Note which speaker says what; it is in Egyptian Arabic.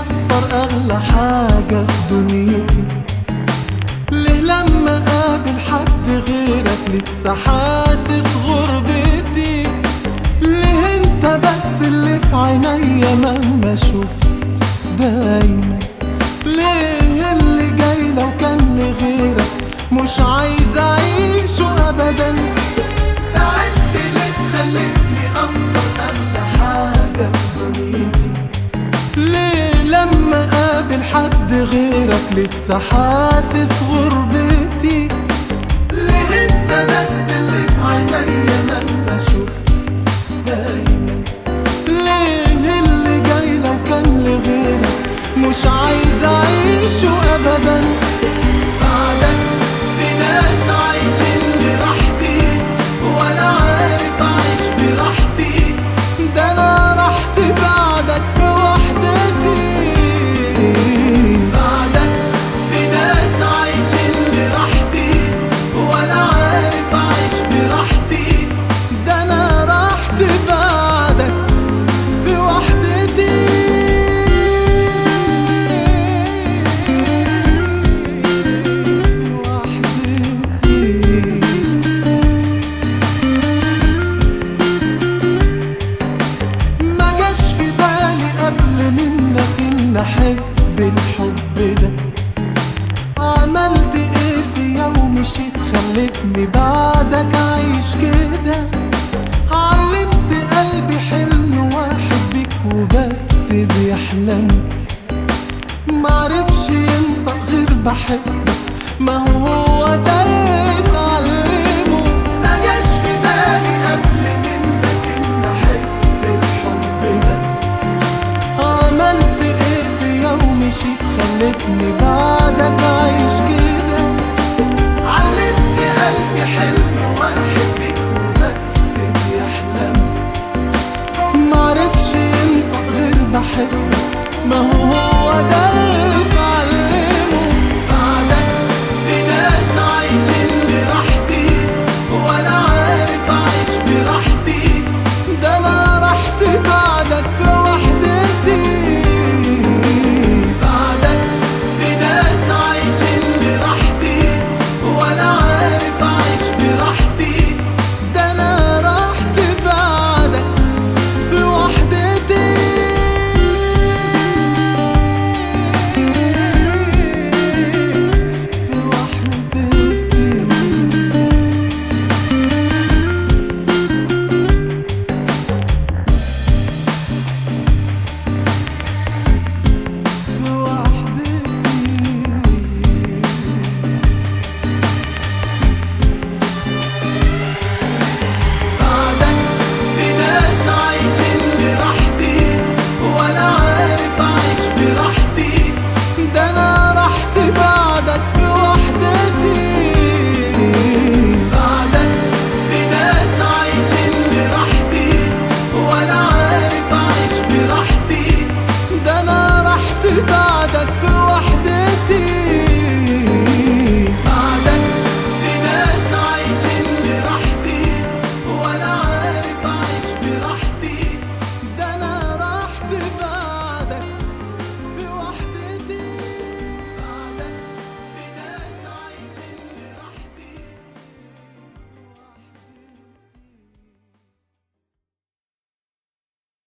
Speaker 1: اخسر اغلى حاجة في دنيتي ليه لما اقابل حد غيرك لسه حاسس غربتي ليه انت بس اللي في عينيا مهما شفت دايما ليه اللي جاي لو كان لغيرك مش عايز اعيشه ابدا بعدت ليه خلتني انصر اغلى حاجة في دنيتي ليه لما اقابل حد غيرك لسه حاسس غربتي ليه انت بس اللي في عينيا مهما شفت دايما ليه اللي جاي لو كان لغيرك مش عايز اعيشه ابدا بعدك في ناس عايشين براحتي وانا عارف اعيش براحتي ده انا راحتي بعدك في وحدتي بعدك في ناس عايشين براحتي وانا عارف اعيش براحتي ده انا راحتي بعدك في وحدتي وحدتي ما جاش في بالي قبل منك ان احب الحب ده عملت ايه في يوم مشيت خلتني بعدك اعيش كده علمت قلبي حلم واحد بيك وبس بيحلم معرفش ينطق غير بحبك ما هو هو ده اللي اتعلمه ما جاش في بالي قبل منك ان احب الحب ده عملت ايه في يوم مشيت خلتني بعدك اعيش كده علمت قلبي حلم واحد بيك وبس بيحلم معرفش ينطق غير بحبك ما هو هو